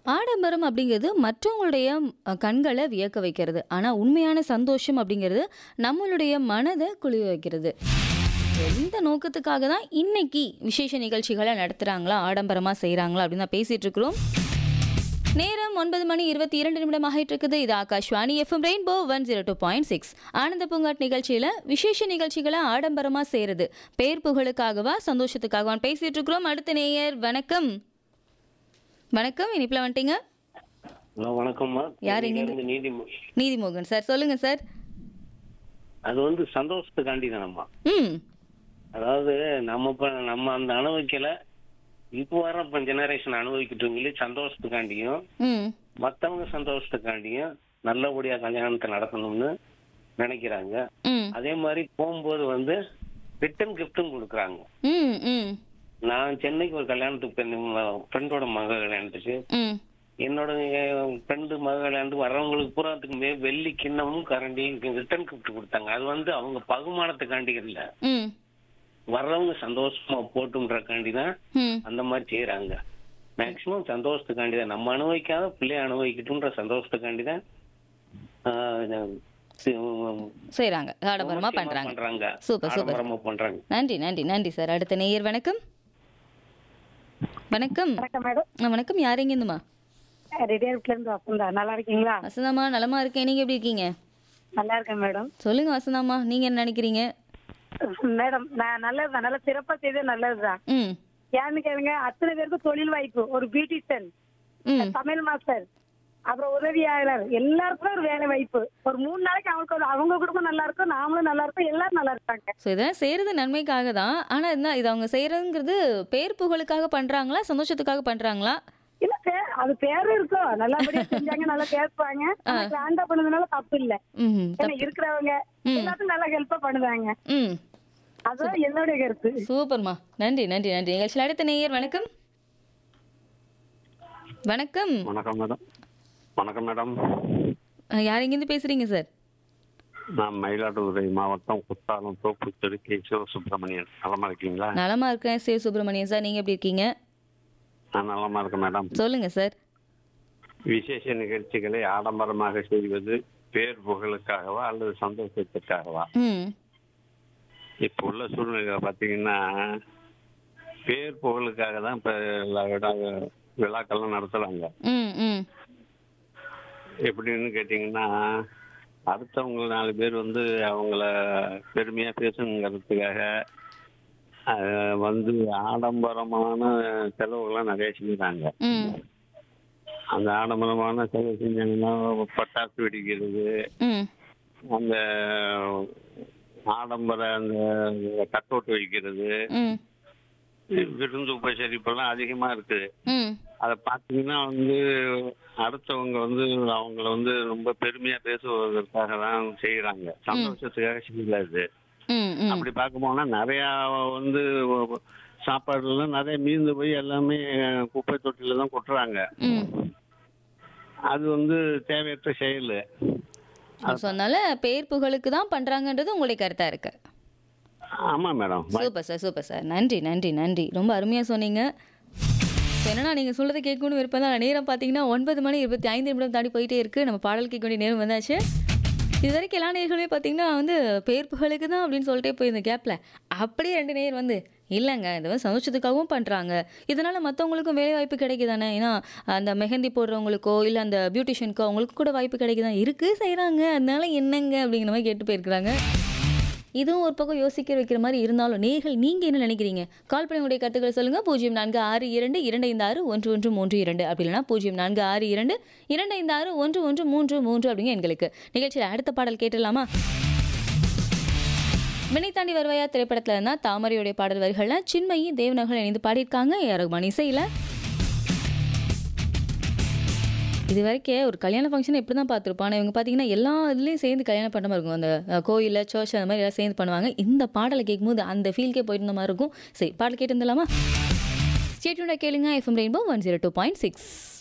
ஆடம்பரம் அப்படிங்கிறது மற்றவங்களுடைய அ, கண்களை வியக்க வைக்கிறது ஆனால் உண்மையான சந்தோஷம் அப்படிங்கிறது நம்மளுடைய மனதை குளிர வைக்கிறது எந்த நோக்கத்துக்காக தான் இன்னைக்கு விசேஷ நிகழ்ச்சிகளை நடத்துகிறாங்களா ஆடம்பரமாக செய்கிறாங்களா அப்படின்னு தான் பேசிகிட்டு இருக்கிறோம் நேரம் ஒன்பது மணி இருபத்தி இரண்டு நிமிடம் ஆகிட்டு இருக்குது இது Akashvani FM rainbow one zero two point six ஆனந்த பூங்காட் நிகழ்ச்சியில் விசேஷ நிகழ்ச்சிகளை ஆடம்பரமாக செய்கிறது பேர் புகழுக்காகவா சந்தோஷத்துக்காகவான்னு பேசிட்டு இருக்கிறோம் அடுத்த நேயர் வணக்கம் வணக்கம் இனிப்பில் வந்துட்டீங்க ஹலோ வணக்கம்மா யார் இங்க இருந்து நீதி நீதிமோகன் சார் சொல்லுங்க சார் அது வந்து சந்தோஷத்துக்காண்டி தானம்மா ம் அதாவது நம்ம இப்ப நம்ம அந்த அனுபவிக்கல இப்போ வர ஜெனரேஷன் அனுபவிக்கிட்டு சொல்லி சந்தோஷத்துக்காண்டியும் ம் மத்தவங்க சந்தோஷத்துக்காண்டியும் நல்லபடியா கல்யாணத்தை நடத்தணும்னு நினைக்கிறாங்க ம் அதே மாதிரி போகும்போது வந்து ரிட்டன் கிஃப்டும் கொடுக்குறாங்க ம் ம் நான் சென்னைக்கு ஒரு கல்யாணத்துக்கு ஃப்ரெண்டோட மக கல்யாணத்துக்கு ம் என்னோட ஃப்ரெண்டு மக கல்யாணத்துக்கு வர்றவங்களுக்கு பூராத்துக்கு மே வெள்ளி கிண்ணமும் கரண்டியும் ரிட்டன் கிஃப்ட் கொடுத்தாங்க அது வந்து அவங்க பகுமானத்துக்காண்டி இல்லை ம் வர்றவங்க சந்தோஷமா போட்டுன்றக்காண்டி தான் ம் அந்த மாதிரி செய்யறாங்க மேக்சிமம் சந்தோஷத்துக்காண்டி தான் நம்ம அனுபவிக்காத பிள்ளை அனுபவிக்கட்டும்ன்ற சந்தோஷத்துக்காண்டி தான் ஆஹ், சி- செய்கிறாங்க ஆடம்பரமாக விமர்சனமா பண்ணுறாங்க பண்றாங்க சூப்பர் சூப்பர் ஆடம்பரமா பண்றாங்க நன்றி நன்றி நன்றி சார் அடுத்த நேயர் வணக்கம் வணக்கம் வணக்கம் மேடம் ஆ, வணக்கம் யார் எங்கேருந்துமா ரெடியார்ட்ல இருந்து வசந்தா நல்லா இருக்கீங்களா வசந்தாம்மா நலமா இருக்கேன் நீங்க எப்படி இருக்கீங்க நல்லா இருக்கேன் மேடம் சொல்லுங்க வசந்தாம்மா நீங்க என்ன நினைக்கிறீங்க மேடம் நான் நல்லதுதான் நல்லா சிறப்பா செய்தது நல்லதுதான் ம் ஏன்னு கேளுங்க அத்தனை பேருக்கு தொழில் வாய்ப்பு ஒரு பியூட்டிஷியன் ம் சமையல் மாஸ்டர் அப்புறம் உதவியாளர் எல்லாருக்கும் ஒரு வேலை வாய்ப்பு ஒரு மூணு நாளைக்கு அவங்களுக்கு ஒரு அவங்க குடும்பம் நல்லா இருக்கும் நாமளும் நல்லா இருப்போம் எல்லாரும் நல்லா இருப்பாங்க ஸோ இதெல்லாம் செய்கிறது நன்மைக்காக தான் ஆனால் என்ன இது அவங்க செய்கிறதுங்கிறது பேர் புகழுக்காக பண்ணுறாங்களா சந்தோஷத்துக்காக பண்ணுறாங்களா இல்ல பே- அது பேரும் இருக்கும் நல்லபடியா செஞ்சாங்க நல்லா பேசுவாங்க ஆனா கிராண்டா பண்ணதுனால தப்பு இல்ல ம் ஏன்னா இருக்கிறவங்க எல்லாத்துக்கும் நல்லா ஹெல்ப்பா பண்ணுவாங்க ம் அதுதான் என்னுடைய கருத்து சூப்பர்மா நன்றி நன்றி நன்றி நிகழ்ச்சியில் அடுத்த நேயர் வணக்கம் வணக்கம் வணக்கம் மேடம் வணக்கம் மேடம் ஆ, யார் எங்கேருந்து பேசுகிறீங்க சார் நான் மயிலாடுதுறை மாவட்டம் குத்தாலம் தோப்புத்தெரு கே சிவசுப்பிரமணியன் நலமா இருக்கீங்களா நலமா இருக்கேன் சிவ சுப்பிரமணியன் சார் நீங்கள் எப்படி இருக்கீங்க நான் நலமா இருக்கேன் மேடம் சொல்லுங்க சார் விசேஷ நிகழ்ச்சிகளை ஆடம்பரமாக செய்வது பேர் புகழுக்காகவா அல்லது சந்தோஷத்துக்காகவா ம் இப்போ உள்ள சூழ்நிலையில பார்த்தீங்கன்னா பேர் புகழுக்காக தான் இப்போ எல்லா விழா- விழாக்கள்லாம் நடத்துறாங்க ம் ம் எப்படின்னு கேட்டிங்கன்னா அடுத்தவங்க நாலு பேர் வந்து அவங்கள பெருமையா பேசணுங்கிறதுக்காக அஹ், வந்து ஆடம்பரமான செலவுகள்லாம் நிறைய செஞ்சுறாங்க ம் அந்த ஆடம்பரமான செலவு செஞ்சாங்கன்னா பட்டாசு வெடிக்கிறது ம் அந்த ஆடம்பர அந்த கட் அவுட் வைக்கிறது ம் விருந்து உபசரிப்பெல்லாம் அதிகமா இருக்குது ம் அதை பார்த்தீங்கன்னா வந்து அடுத்தவங்க வந்து அவங்கள வந்து ரொம்ப பெருமையா பேசுவதற்காக தான் செய்யறாங்க சந்தோஷத்துக்காக செய்யல இது ம் ம் அப்படி பார்க்க போனா நிறைய வந்து சாப்பாடுலாம் நிறைய மீந்து போய் எல்லாமே குப்பை தொட்டில தான் கொட்டுறாங்க ம் அது வந்து தேவையற்ற செயல் ஸோ அதனால பேர் புகழுக்கு தான் பண்றாங்கன்றது உங்களுடைய கருத்தா இருக்கு ஆமா madam super sir super sir நன்றி நன்றி நன்றி ரொம்ப அருமையா சொன்னீங்க இப்போ என்னன்னா நீங்கள் சொல்கிறத கேட்கணும்னு விருப்பம் தான் நேரம் பார்த்தீங்கன்னா ஒன்பது மணி இருபத்தி ஐந்து நிமிடம் தாண்டி போயிட்டே இருக்குது நம்ம பாடல் கேட்க வேண்டிய நேரம் வந்தாச்சு இது வரைக்கும் எல்லா நேர்களுமே பார்த்தீங்கன்னா வந்து பேர் புகழுக்கு தான் அப்படின்னு சொல்லிட்டே போய் இந்த கேப்பில் அப்படியே ரெண்டு நேர் வந்து இல்லைங்க இது வந்து சந்தோஷத்துக்காகவும் பண்ணுறாங்க இதனால் மற்றவங்களுக்கும் வேலை வாய்ப்பு கிடைக்குதானே ஏன்னா அந்த மெஹந்தி போடுறவங்களுக்கோ இல்லை அந்த பியூட்டிஷியனுக்கோ அவங்களுக்கு கூட வாய்ப்பு கிடைக்குதான் இருக்குது செய்கிறாங்க அதனால என்னங்க அப்படிங்கிற மாதிரி கேட்டு போயிருக்கிறாங்க இதுவும் ஒரு பக்கம் யோசிக்க வைக்கிற மாதிரி இருந்தாலும் நேர்கள் நீங்கள் என்ன நினைக்கிறீங்க கால் பண்ணி உங்களுடைய கருத்துக்களை சொல்லுங்கள் பூஜ்ஜியம் நான்கு ஆறு இரண்டு இரண்டு ஐந்து ஆறு ஒன்று ஒன்று மூன்று இரண்டு அப்படி இல்லைனா பூஜ்ஜியம் நான்கு ஆறு இரண்டு இரண்டு ஐந்து ஆறு ஒன்று ஒன்று மூன்று மூன்று அப்படிங்க எங்களுக்கு நிகழ்ச்சியில் அடுத்த பாடல் கேட்டுடலாமா வினை தாண்டி வருவாயா திரைப்படத்தில் இருந்தால் தாமரையுடைய பாடல் வரிகள்லாம் சின்மயி தேவனர்கள் இணைந்து பாடியிருக்காங்க யாரும் இசையில் இது வரைக்கும் ஒரு கல்யாண ஃபங்க்ஷன் எப்படி தான் பார்த்துருப்போம் ஆனால் இவங்க பார்த்தீங்கன்னா எல்லா இதுலேயும் சேர்ந்து கல்யாணம் பண்ண மாதிரி இருக்கும் அந்த அஹ், கோயில்ல சர்ச் அந்த மாதிரி எல்லாம் சேர்ந்து பண்ணுவாங்க இந்த பாடலை கேட்கும்போது அந்த ஃபீல்கே போயிட்டு இருந்த மாதிரி இருக்கும் சரி பாடல் கேட்டு இருந்தலாமா ஸ்டேட்யூனை கேளுங்க FM rainbow one zero two point six